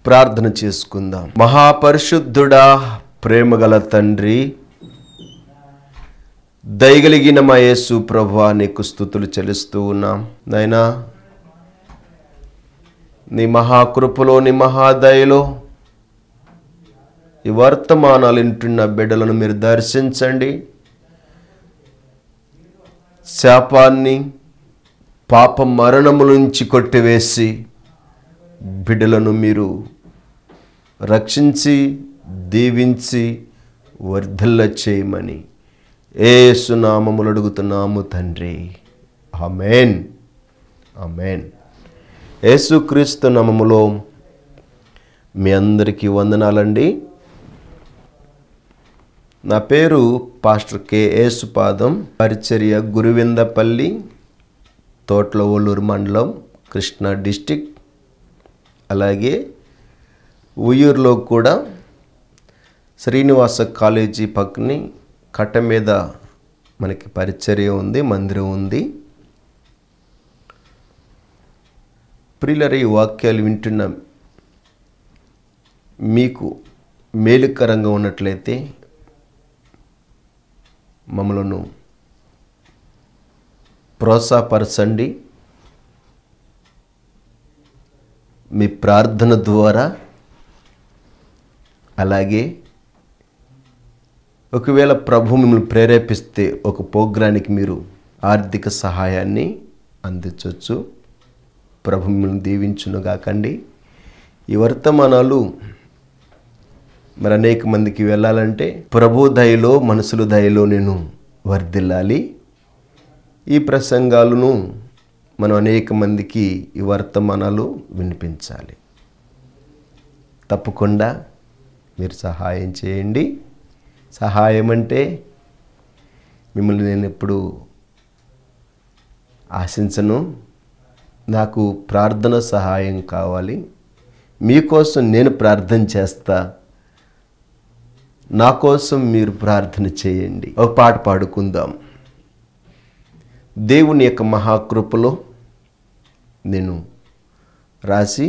ప్రార్థన చేసుకుందాం మహాపరిశుద్ధుడా ప్రేమగల తండ్రి దయగలిగిన మా యేసు ప్రభా నీకు స్థుతులు చెల్లిస్తూ ఉన్నాం నాయనా నీ మహాకృపలో నీ మహాదయలో ఈ వర్తమానాలు వింటున్న బిడ్డలను మీరు దర్శించండి శాపాన్ని పాప మరణము నుంచి కొట్టివేసి బిడ్డలను మీరు రక్షించి దీవించి వర్ధిల్ల చేయమని ఏసునామములు అడుగుతున్నాము తండ్రి ఆమెన్ ఆమెన్ యేసుక్రీస్తు నామములో మీ అందరికీ వందనాలండి నా పేరు పాస్టర్ కె యేసుపాదం పరిచర్య గురువిందపల్లి తోట్ల ఓలూరు మండలం కృష్ణా డిస్టిక్ అలాగే ఉయ్యూరులో కూడా శ్రీనివాస కాలేజీ పక్కని కట్ట మీద మనకి పరిచర్య ఉంది మందిరం ఉంది ప్రియులరి వాక్యాలు వింటున్న మీకు మేలుకరంగా ఉన్నట్లయితే మమ్మలను ప్రోత్సాహపరచండి మీ ప్రార్థన ద్వారా అలాగే ఒకవేళ ప్రభు మిమ్మల్ని ప్రేరేపిస్తే ఒక ప్రోగ్రానికి మీరు ఆర్థిక సహాయాన్ని అందించవచ్చు ప్రభు మిమ్మల్ని దీవించును కాకండి ఈ వర్తమానాలు మరి అనేక మందికి వెళ్ళాలంటే ప్రభు దయలో మనసుల దయలో నేను వర్ధిల్లాలి ఈ ప్రసంగాలను మనం అనేక మందికి ఈ వర్తమానాలు వినిపించాలి తప్పకుండా మీరు సహాయం చేయండి సహాయం అంటే మిమ్మల్ని నేను ఎప్పుడు ఆశించను నాకు ప్రార్థన సహాయం కావాలి మీకోసం నేను ప్రార్థన చేస్తా నా కోసం మీరు ప్రార్థన చేయండి ఒక పాట పాడుకుందాం దేవుని యొక్క మహాకృపలో నేను రాసి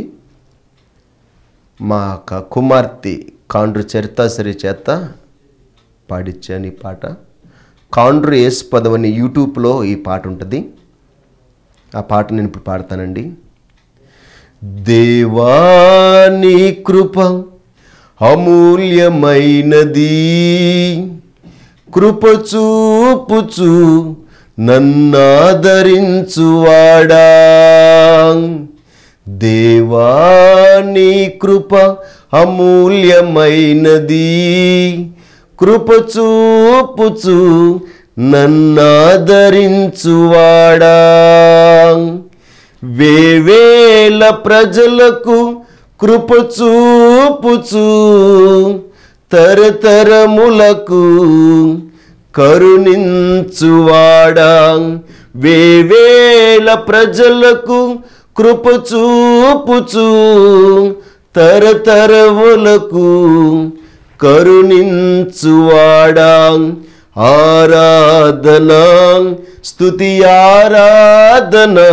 మా యొక్క కుమార్తె కాండ్రు చరితాసరి చేత పాడిచ్చాను ఈ పాట కాండ్రు యేసు పదవని యూట్యూబ్లో ఈ పాట ఉంటుంది ఆ పాట నేను ఇప్పుడు పాడతానండి దేవాని కృప అమూల్యమైనది కృప చూపుచు నన్నాదరించువాడా దేవాని కృప అమూల్యమైనది కృప చూపుచు నన్నాదరించువాడా వేవేల ప్రజలకు కృప చూపుచు తరతరములకు కరుణించువాడా వేవేల ప్రజలకు కృప చూపుచు తరతరములకు కరుణించువాడా ఆరాధనా స్తుతి ఆరాధనా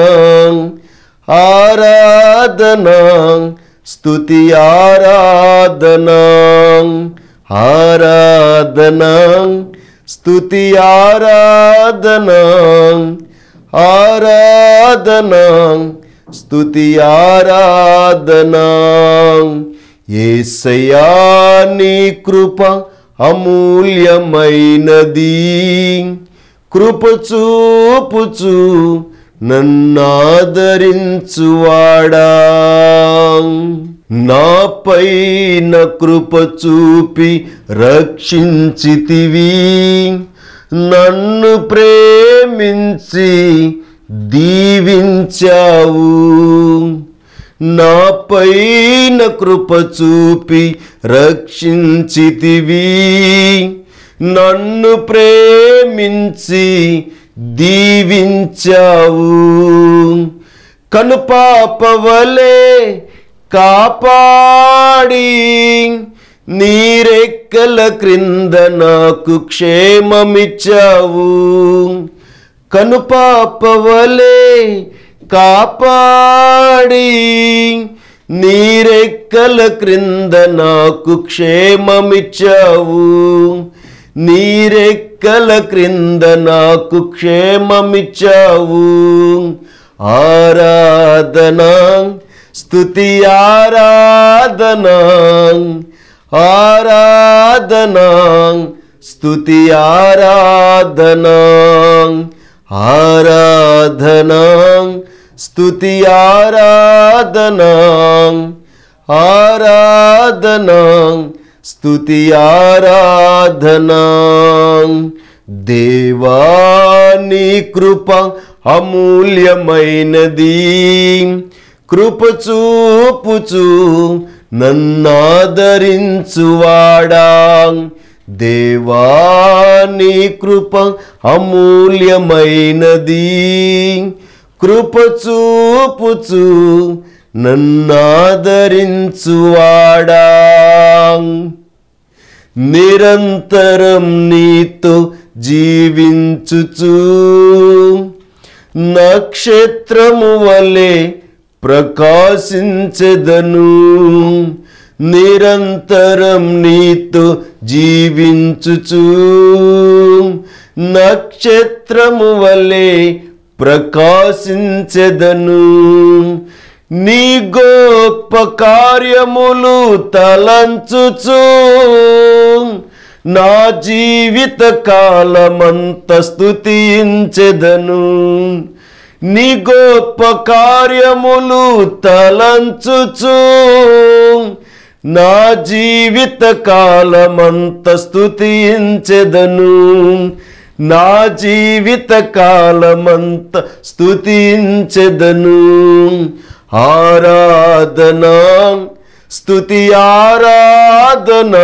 ఆరాధనా స్తుతి ఆరాధనా ఆరాధనా స్తుతి ఆరాధనా ఆరాధనా స్తుతి ఆరాధనా ఏసయ్యా నీ కృప అమూల్యమైనది కృప చూపుచు నన్నాదరించువాడా నాపైన కృప చూపి రక్షించితివి నన్ను ప్రేమించి దీవించావు నాపైన కృప చూపి రక్షించితివి నన్ను ప్రేమించి దీవించావు కనుపాపవలే కాపాడి నీరెక్కల క్రింద నాకు క్షేమమిచ్చావు కనుపాపవలే కాపాడి నీరెక్కల క్రింద నాకు క్షేమమిచ్చావు నీరెక్కల క్రింద నాకు క్షేమమిచ్చావు ఆరాధన స్తుతి ఆరాధన ఆరాధన స్తుతి ఆరాధన ఆరాధన స్తుతి ఆరాధన ఆరాధన స్తుతి ఆరాధన దేవాని కృప అమూల్యమైనది కృప చూపుచు నన్నాదరించువాడా దేవాని కృప అమూల్యమైనది కృప చూపుచు నన్నాదరించువాడా నిరంతరం నీతో జీవించుచు నక్షత్రము వలె ప్రకాశించెదను నిరంతరం నీతో జీవించుచు నక్షత్రము వలె ప్రకాశించెదను నీ గొప్ప కార్యములు తలంచుచు నా జీవిత కాలమంత స్తుతించెదను నీ గొప్ప కార్యములు తలంచుచు నా జీవిత కాలమంత స్తుతించెదను నా జీవిత కాలమంత స్తుతించెదను ఆరాధన స్తుతి ఆరాధన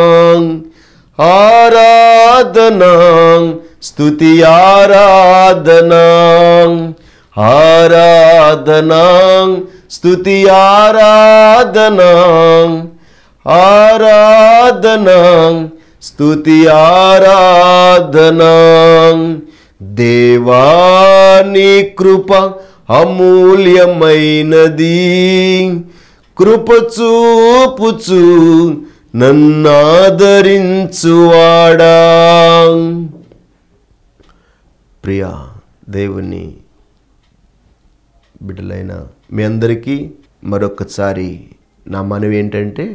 ఆరాధన స్తుతి ఆరాధన ఆరాధన స్తుతి ఆరాధన ఆరాధన స్తుతి ఆరాధన దేవాని కృప అమూల్యమైనది కృప చూపుచు నన్నాదరించువాడా ప్రియా దేవుని బిడ్డలైన మీ అందరికీ మరొకసారి నా మనవి ఏంటంటే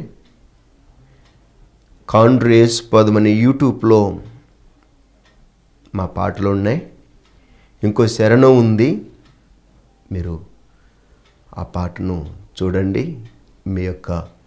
కాండ్రేస్ పదమని యూట్యూబ్లో మా పాటలు ఉన్నాయి ఇంకో శరణం ఉంది మీరు ఆ పాటను చూడండి మీ యొక్క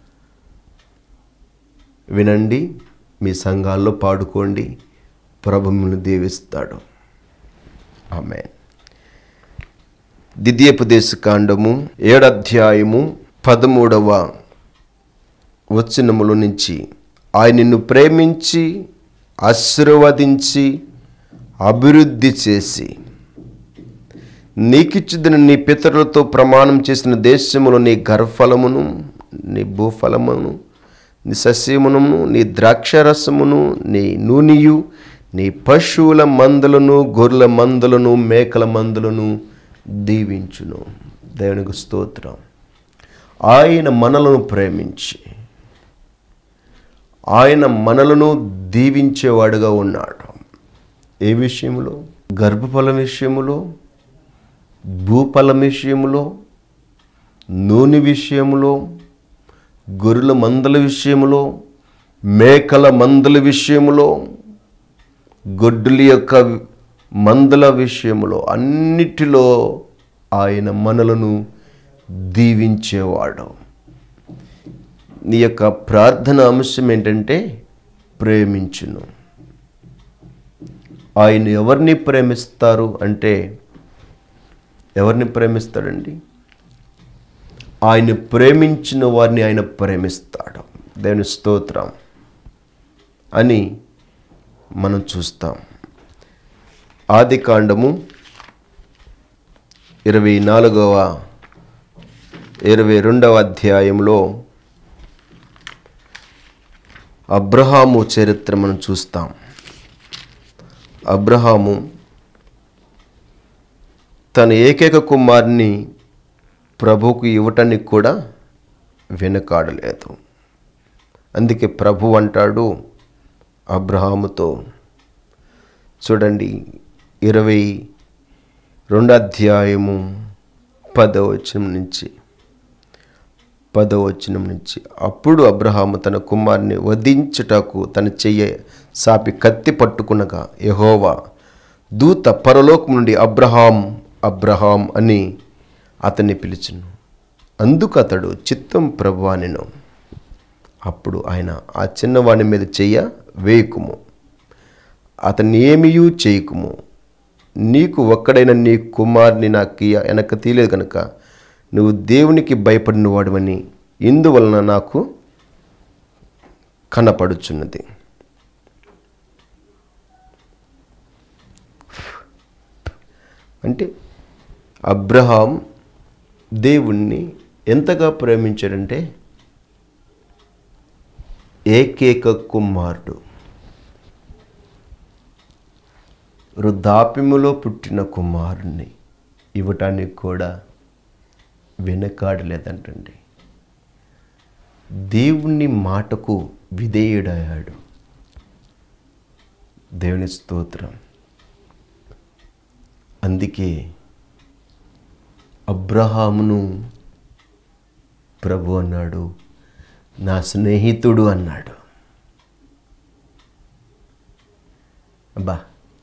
వినండి మీ సంఘాల్లో పాడుకోండి ప్రభుమును దీవిస్తాడు ఆమె ద్వితీయోపదేశ కాండము ఏడధ్యాయము పదమూడవ వచనముల నుంచి ఆయన నిన్ను ప్రేమించి ఆశీర్వదించి అభివృద్ధి చేసి నీకిచ్చుదిన నీ పితరులతో ప్రమాణం చేసిన దేశములో నీ గర్భఫలమును నీ భూఫలమును నీ సస్యమును నీ ద్రాక్షరసమును నీ నూనెయు నీ పశువుల మందులను గొర్రెల మందులను మేకల మందులను దీవించును దేవునికి స్తోత్రం ఆయన మనలను ప్రేమించి ఆయన మనలను దీవించేవాడుగా ఉన్నాడు ఏ విషయంలో గర్భఫలం విషయములో భూఫలం విషయములో నూనె విషయములో గొర్రెల మందల విషయములో మేకల మందల విషయములో గొడ్డుల యొక్క మందల విషయములో అన్నిటిలో ఆయన మనలను దీవించేవాడు నీ యొక్క ప్రార్థన అంశం ఏంటంటే ప్రేమించును ఆయన ఎవరిని ప్రేమిస్తారు అంటే ఎవరిని ప్రేమిస్తాడండి ఆయన ప్రేమించిన వారిని ఆయన ప్రేమిస్తాడు దేవుని స్తోత్రం అని మనం చూస్తాం ఆది కాండము ఇరవై నాలుగవ ఇరవై రెండవ అధ్యాయంలో అబ్రహాము చరిత్ర మనం చూస్తాం అబ్రహాము తన ఏకైక కుమారుని ప్రభువుకు ఇవ్వటానికి కూడా వెనుకాడలేదు అందుకే ప్రభు అంటాడు అబ్రహాముతో చూడండి ఇరవై రెండు అధ్యాయము పదవచనం నుంచి పదవచనం నుంచి అప్పుడు అబ్రహాము తన కుమారుని వధించుటకు తన చెయ్య సాపి కత్తి పట్టుకునగా యహోవా దూత పరలోకం నుండి అబ్రహాం అబ్రహాం అని అతన్ని పిలిచును అందుకు అతడు చిత్తం ప్రభువానిను అప్పుడు ఆయన ఆ చిన్నవాని మీద చెయ్య వేయకుము అతన్ని ఏమీయూ చేయకుము నీకు ఒక్కడైన నీ కుమార్ని నాకు ఇయ్య- వెనక తీయలేదు కనుక నువ్వు దేవునికి భయపడిన వాడివని ఇందువలన నాకు కనపడుచున్నది అంటే అబ్రహాం దేవుణ్ణి ఎంతగా ప్రేమించాడంటే ఏకైక కుమారుడు వృద్ధాప్యములో పుట్టిన కుమారుణ్ణి ఇవ్వటానికి కూడా వెనకాడలేదంటండి దేవుని మాటకు విధేయుడయ్యాడు దేవుని స్తోత్రం అందుకే అబ్రహామును ప్రభు అన్నాడు నా స్నేహితుడు అన్నాడు అబ్బా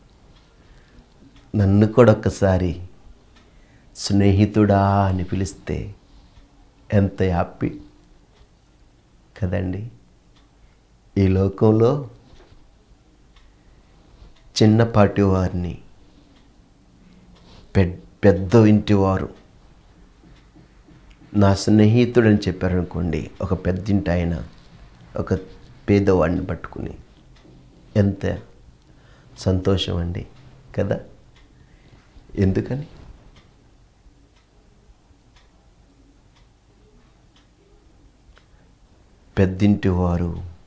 నన్ను కూడా ఒక్కసారి స్నేహితుడా అని పిలిస్తే ఎంత హ్యాపీ కదండి ఈ లోకంలో చిన్నపాటి వారిని పెద్ద పెద్ద ఇంటి వారు నా స్నేహితుడు అని చెప్పారనుకోండి ఒక పెద్దింటి ఆయన ఒక పేదవాడిని పట్టుకుని ఎంత సంతోషం అండి కదా ఎందుకని పెద్దింటి వారు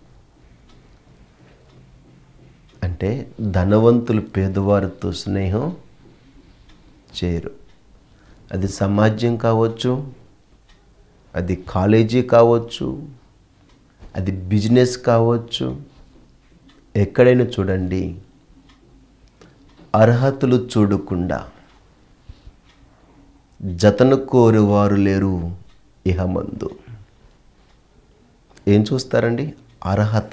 అంటే ధనవంతులు పేదవారితో స్నేహం చేయరు అది సమాజం కావచ్చు అది కాలేజీ కావచ్చు అది బిజినెస్ కావచ్చు ఎక్కడైనా చూడండి అర్హతలు చూడకుండా జతను కోరువారు లేరు ఇహమందు ఏం చూస్తారండి అర్హత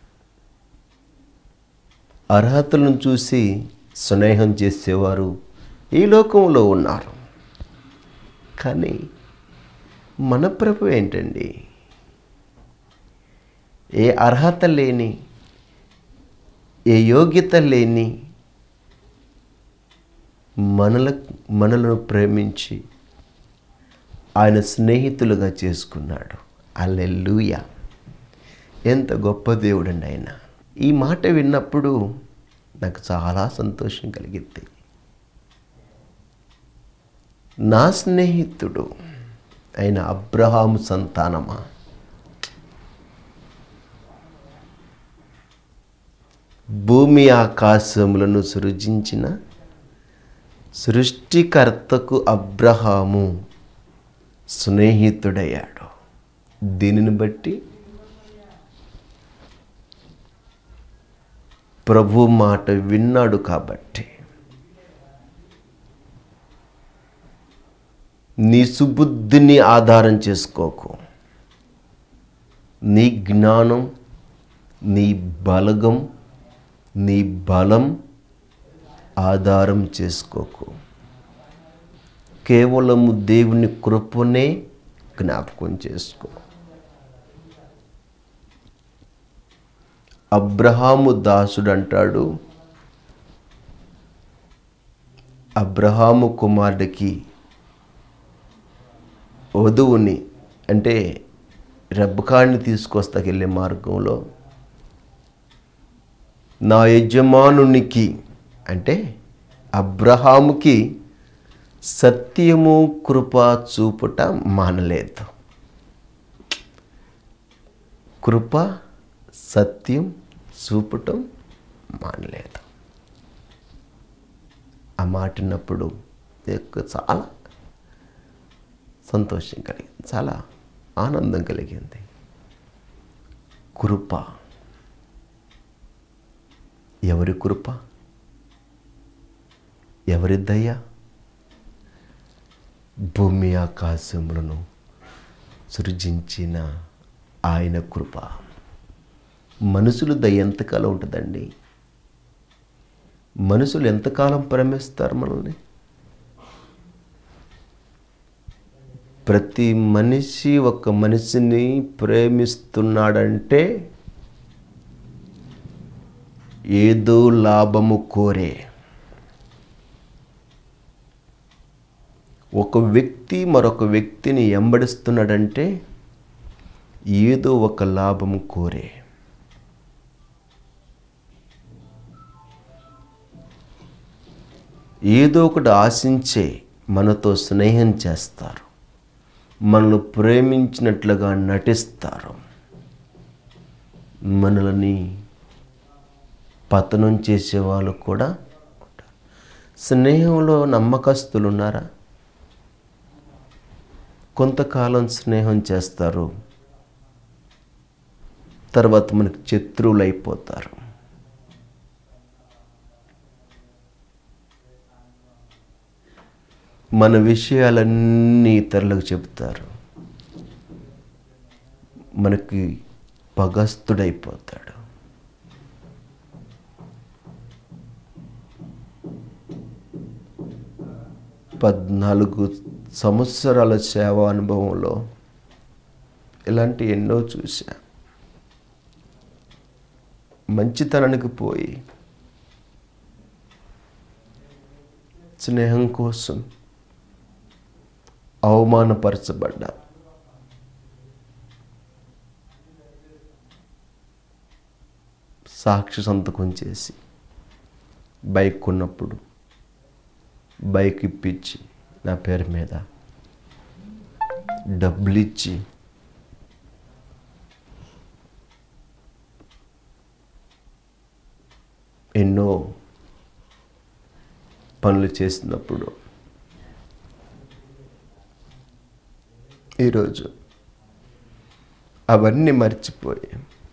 అర్హతలను చూసి స్నేహం చేసేవారు ఈ లోకంలో ఉన్నారు కానీ మన ప్రభు ఏంటండి ఏ అర్హత లేని ఏ యోగ్యత లేని మనల మనలను ప్రేమించి ఆయన స్నేహితులుగా చేసుకున్నాడు అల్లెలుయ ఎంత గొప్ప దేవుడండి ఆయన ఈ మాట విన్నప్పుడు నాకు చాలా సంతోషం కలిగింది నా స్నేహితుడు అయిన అబ్రహాము సంతానమా భూమి ఆకాశములను సృజించిన సృష్టికర్తకు అబ్రహాము స్నేహితుడయ్యాడు దీనిని బట్టి ప్రభు మాట విన్నాడు కాబట్టి నీ సుబుద్ధిని ఆధారం చేసుకోకు నీ జ్ఞానం నీ బలగం నీ బలం ఆధారం చేసుకోకు కేవలము దేవుని కృపనే జ్ఞాపకం చేసుకో అబ్రహాము దాసుడు అంటాడు అబ్రహాము కుమారుడికి వధువుని అంటే రెబ్బకాడిని తీసుకొస్తాకెళ్ళే మార్గంలో నా యజమానునికి అంటే అబ్రహాముకి సత్యము కృప చూపుట మానలేదు కృప సత్యం చూపటం మానలేదు ఆ మాటినప్పుడు నాకు చాలా సంతోషం కలిగింది చాలా ఆనందం కలిగింది కృప ఎవరి కృప ఎవరి దయ భూమి ఆకాశములను సృజించిన ఆయన కృప మనుషులు దయ ఎంతకాలం ఉంటుందండి మనుషులు ఎంతకాలం ప్రేమిస్తారు మనల్ని ప్రతి మనిషి ఒక మనిషిని ప్రేమిస్తున్నాడంటే ఏదో లాభము కోరే ఒక వ్యక్తి మరొక వ్యక్తిని ఎంబడిస్తున్నాడంటే ఏదో ఒక లాభము కోరే ఏదో ఒకటి ఆశించే మనతో స్నేహం చేస్తారు మనల్ని ప్రేమించినట్లుగా నటిస్తారు మనల్ని పతనం చేసే వాళ్ళు కూడా ఉంటారు స్నేహంలో నమ్మకస్తులు ఉన్నారా కొంతకాలం స్నేహం చేస్తారు తర్వాత మనకి శత్రువులు అయిపోతారు మన విషయాలన్నీ ఇతరులకు చెబుతారు మనకి పగస్తుడైపోతాడు పద్నాలుగు సంవత్సరాల సేవా అనుభవంలో ఇలాంటి ఎన్నో చూసా మంచితనానికి పోయి స్నేహం కోసం అవమానపరచబడ్డా సాక్షి సంతకం చేసి బైక్ కొన్నప్పుడు బైక్ ఇప్పించి నా పేరు మీద డబ్బులు ఇచ్చి ఎన్నో పనులు చేసినప్పుడు ఈరోజు అవన్నీ మర్చిపోయి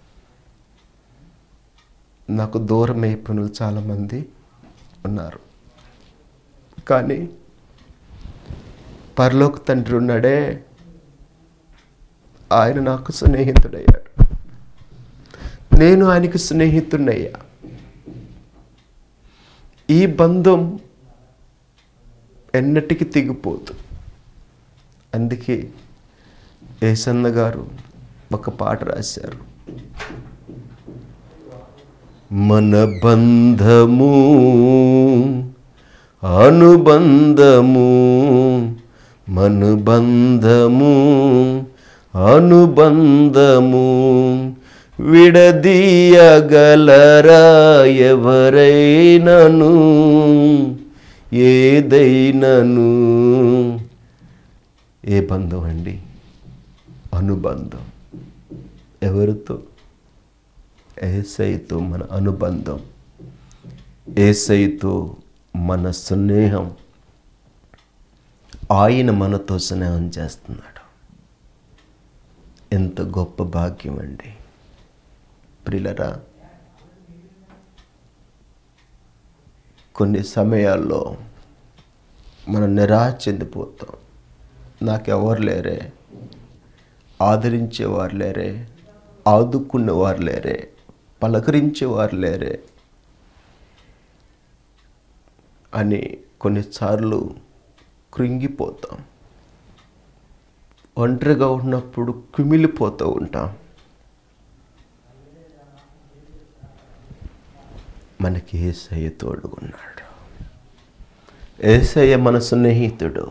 నాకు దూరం అయిపోయిన చాలామంది ఉన్నారు కానీ పరలోక తండ్రి ఉన్నాడే ఆయన నాకు స్నేహితుడయ్యాడు నేను ఆయనకి స్నేహితుడయ్యా ఈ బంధం ఎన్నటికి తెగిపోదు అందుకే ఏసన్న గారు ఒక పాట రాశారు మన బంధము అనుబంధము మన బంధము అనుబంధము విడదీయగలరా ఎవరైనను ఏదైనను ఏ బంధం అండి అనుబంధం ఎవరితో ఏసైతో మన అనుబంధం ఏసైతో మన స్నేహం ఆయన మనతో స్నేహం చేస్తున్నాడు ఎంత గొప్ప భాగ్యం అండి ప్రిలరా కొన్ని సమయాల్లో మనం నిరాశ చెందిపోతాం నాకెవరు లేరే ఆదరించేవారు లేరే ఆదుకునేవారు లేరే పలకరించేవారు లేరే అని కొన్నిసార్లు కృంగిపోతాం ఒంటరిగా ఉన్నప్పుడు కుమిలిపోతూ ఉంటాం మనకి ఏసయ్య తోడుకున్నాడు ఏసయ్య మన స్నేహితుడు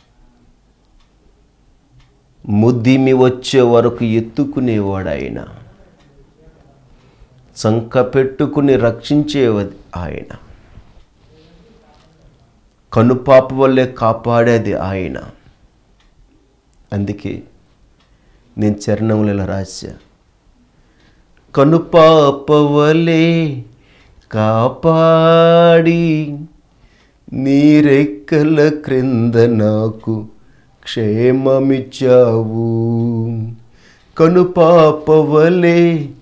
ముద్దిమి వచ్చే వరకు ఎత్తుకునేవాడు ఆయన సంక పెట్టుకుని రక్షించేది ఆయన కనుపాప వల్లే కాపాడేది ఆయన అందుకే నేను చరణంలో ఇలా రాశా కనుపాప వలే కాపాడి నీరెక్కల క్రింద నాకు క్షేమమిచ్చావు కనుపాపవలే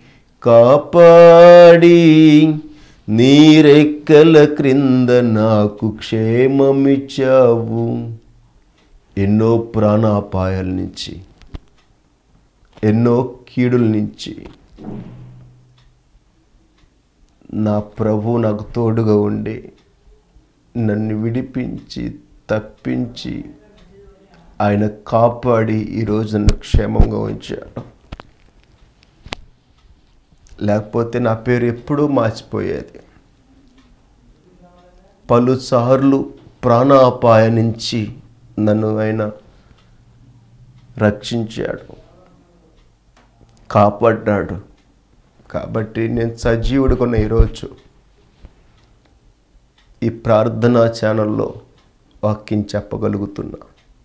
కాపాడి నీరెక్కల క్రింద నాకు క్షేమమిచ్చావు ఎన్నో ప్రాణాపాయాల నుంచి ఎన్నో కీడుల నుంచి నా ప్రభు నాకు తోడుగా ఉండి నన్ను విడిపించి తప్పించి ఆయన కాపాడి ఈరోజు నన్ను క్షేమంగా ఉంచాడు లేకపోతే నా పేరు ఎప్పుడూ మార్చిపోయేది పలుసార్లు ప్రాణాపాయ నుంచి నన్ను ఆయన రక్షించాడు కాపాడ్డాడు కాబట్టి నేను సజీవుడు కొన్న ఈరోజు ఈ ప్రార్థనా ఛానల్లో వాక్యం చెప్పగలుగుతున్నా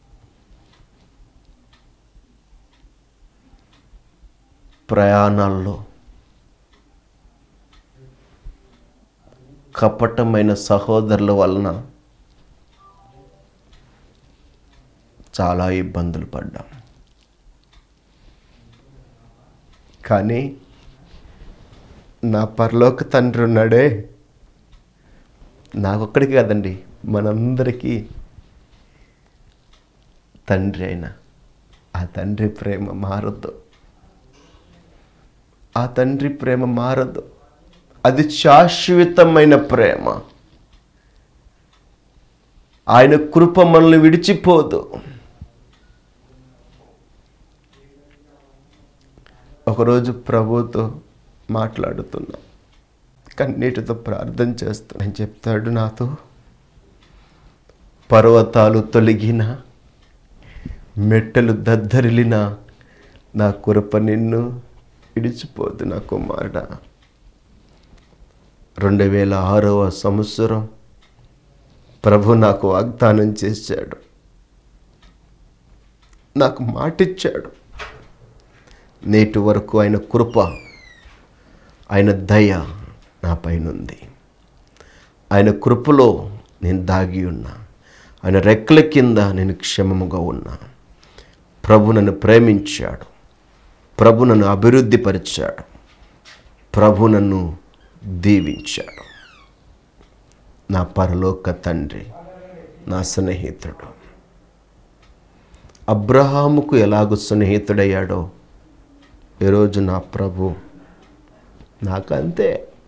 ప్రయాణాల్లో కపటమైన సహోదరుల వలన చాలా ఇబ్బందులు పడ్డాం కానీ నా పరలోక తండ్రి ఉన్నాడే నాకొక్కడికి కదండి మనందరికీ తండ్రి అయిన ఆ తండ్రి ప్రేమ మారదు ఆ తండ్రి ప్రేమ మారదు అది శాశ్వతమైన ప్రేమ ఆయన కృప మనల్ని విడిచిపోదు ఒకరోజు ప్రభుతో మాట్లాడుతున్నా కన్నీటితో ప్రార్థన చేస్తున్నా ఆయన చెప్తాడు నాతో పర్వతాలు తొలగిన మెట్టలు దద్దరిలిన నా కృప నిన్ను విడిచిపోదు నా కుమారుడా రెండు వేల ఆరవ సంవత్సరం ప్రభు నాకు వాగ్దానం చేశాడు నాకు మాటిచ్చాడు నేటి వరకు ఆయన కృప ఆయన దయ నా పైన ఉంది ఆయన కృపలో నేను దాగి ఉన్నా ఆయన రెక్కల కింద నేను క్షేమముగా ఉన్నా ప్రభు నన్ను ప్రేమించాడు ప్రభు నన్ను అభివృద్ధిపరిచాడు ప్రభు నన్ను దీవించాడు నా పరలోక తండ్రి నా స్నేహితుడు అబ్రహాముకు ఎలాగో స్నేహితుడయ్యాడో ఈరోజు నా ప్రభు నాకంతే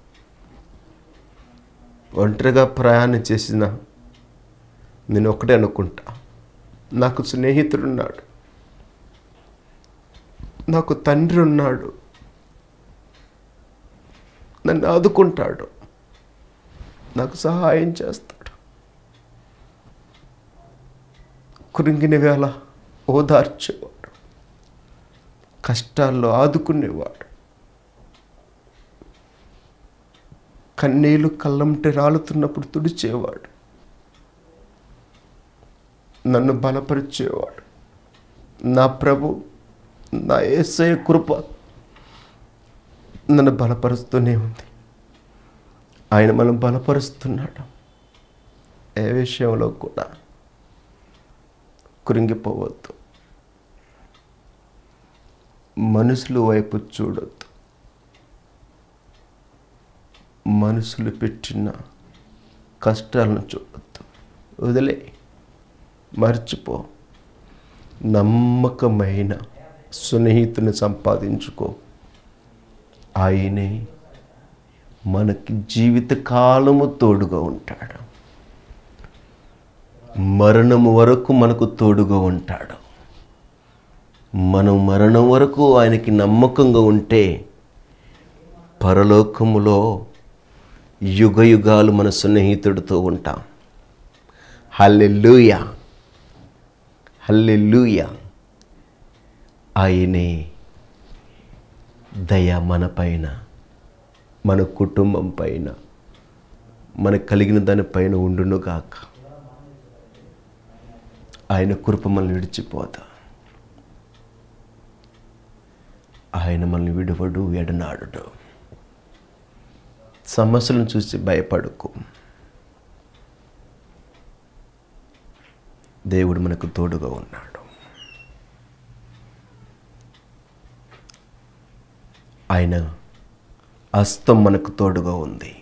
ఒంటరిగా ప్రయాణం చేసిన నేను ఒకటే అనుకుంటా నాకు స్నేహితుడున్నాడు నాకు తండ్రి ఉన్నాడు నన్ను ఆదుకుంటాడు నాకు సహాయం చేస్తాడు కృంగిన వేళ ఓదార్చేవాడు కష్టాల్లో ఆదుకునేవాడు కన్నీళ్ళు కళ్ళంటే రాలుతున్నప్పుడు తుడిచేవాడు నన్ను బలపరిచేవాడు నా ప్రభు నా ఏసయ కృప నన్ను బలపరుస్తూనే ఉంది ఆయన మనం బలపరుస్తున్నాడు ఏ విషయంలో కూడా కృంగిపోవద్దు మనుషుల వైపు చూడొద్దు మనుషులు పెట్టిన కష్టాలను చూడొద్దు వదిలే మర్చిపో నమ్మకమైన స్నేహితుని సంపాదించుకో ఆయనే మనకి జీవితకాలము తోడుగా ఉంటాడు మరణము వరకు మనకు తోడుగా ఉంటాడు మనం మరణం వరకు ఆయనకి నమ్మకంగా ఉంటే పరలోకములో యుగ యుగాలు మన స్నేహితుడితో ఉంటాం హల్లెలూయా హల్లెలూయా ఆయనే దయ మన పైన మన కుటుంబం పైన మనకు కలిగిన దానిపైన ఉండునుగాక ఆయన కృప మనల్ని విడిచిపోతా ఆయన మనల్ని విడువడు ఎడనాడుడు సమస్యలను చూసి భయపడకు దేవుడు మనకు తోడుగా ఉన్నాడు ఆయన హస్తం మనకు తోడుగా ఉంది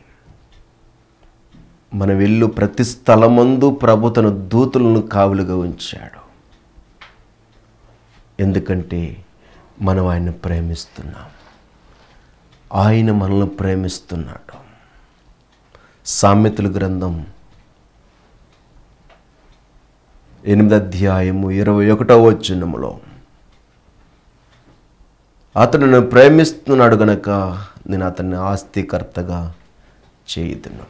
మన వెళ్ళు ప్రతి స్థలమందు ప్రభు తన దూతులను కావులుగా ఉంచాడు ఎందుకంటే మనం ఆయన ప్రేమిస్తున్నాం ఆయన మనల్ని ప్రేమిస్తున్నాడు సామెతల గ్రంథం ఎనిమిది అధ్యాయము ఇరవై ఒకటవ వచ్చినములో అతడు నన్ను ప్రేమిస్తున్నాడు గనక నేను అతన్ని ఆస్తికర్తగా చేయుదును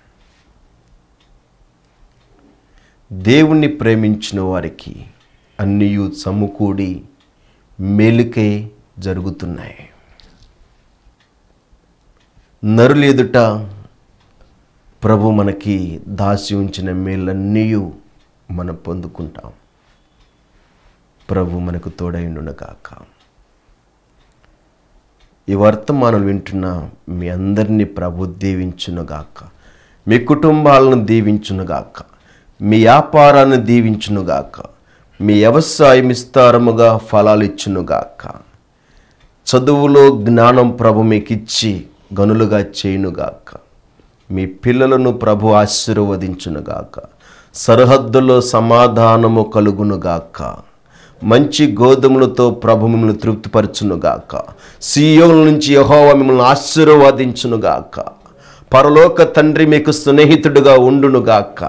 దేవుణ్ణి ప్రేమించిన వారికి అన్నీ సమకూడి మేలుకై జరుగుతున్నాయి నరులు ఎదుట ప్రభు మనకి దాసి ఉంచిన మేలన్నీ మనం పొందుకుంటాం ప్రభు మనకు తోడైండునగాక ఈ వర్తమానం వింటున్న మీ అందరినీ ప్రభు దీవించునుగాక మీ కుటుంబాలను దీవించునుగాక మీ వ్యాపారాన్ని దీవించునుగాక మీ వ్యవసాయం విస్తారముగా ఫలాలు ఇచ్చునుగాక చదువులో జ్ఞానం ప్రభు మీకు ఇచ్చి గనులుగా చేయునుగాక మీ పిల్లలను ప్రభు ఆశీర్వదించునుగాక సరిహద్దులో సమాధానము కలుగునుగాక మంచి గోధుమలతో ప్రభు మిమ్మల్ని తృప్తిపరచునుగాక సీయోల నుంచి యహోవా మిమ్మల్ని ఆశీర్వదించునుగాక పరలోక తండ్రి మీకు స్నేహితుడుగా ఉండునుగాక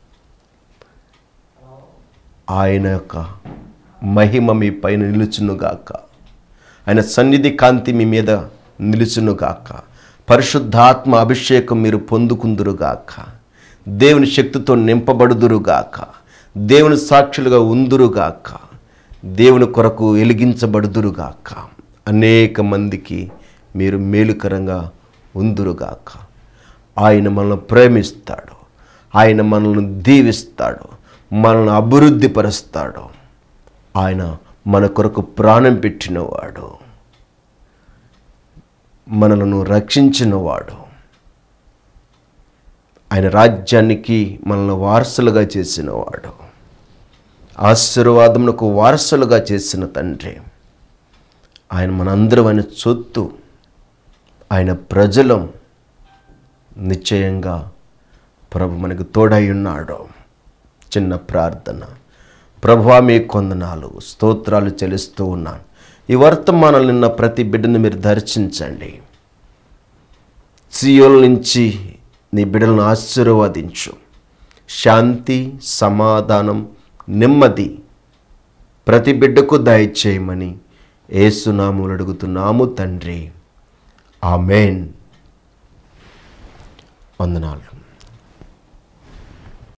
ఆయన యొక్క మహిమ మీ పైన నిలుచునుగాక ఆయన సన్నిధి కాంతి మీ మీద నిలుచునుగాక పరిశుద్ధాత్మ అభిషేకం మీరు పొందుకుందురుగాక దేవుని శక్తితో నింపబడుదురుగాక దేవుని సాక్షులుగా ఉందురుగాక దేవుని కొరకు వెలిగించబడుదురుగాక అనేక మందికి మీరు మేలుకరంగా ఉందురుగాక ఆయన మనల్ని ప్రేమిస్తాడు ఆయన మనల్ని దీవిస్తాడు మనల్ని అభివృద్ధిపరుస్తాడు ఆయన మన కొరకు ప్రాణం పెట్టినవాడు మనలను రక్షించినవాడు ఆయన రాజ్యానికి మనల్ని వారసులుగా చేసినవాడు ఆశీర్వాదమునకు వారసులుగా చేసిన తండ్రి ఆయన మనందరం ఆయన చొత్తు ఆయన ప్రజలం నిశ్చయంగా ప్రభు మనకు తోడై ఉన్నాడు చిన్న ప్రార్థన ప్రభువా మీ కొందనాలు స్తోత్రాలు చెల్లిస్తూ ఉన్నాను ఈ వర్తమానాలు నిన్న ప్రతి బిడ్డను మీరు దర్శించండి సియోల నుంచి నీ బిడ్డలను ఆశీర్వదించు శాంతి సమాధానం నెమ్మది ప్రతి బిడ్డకు దయచేయమని ఏసునాములు అడుగుతున్నాము తండ్రి ఆమెన్ వందనాలు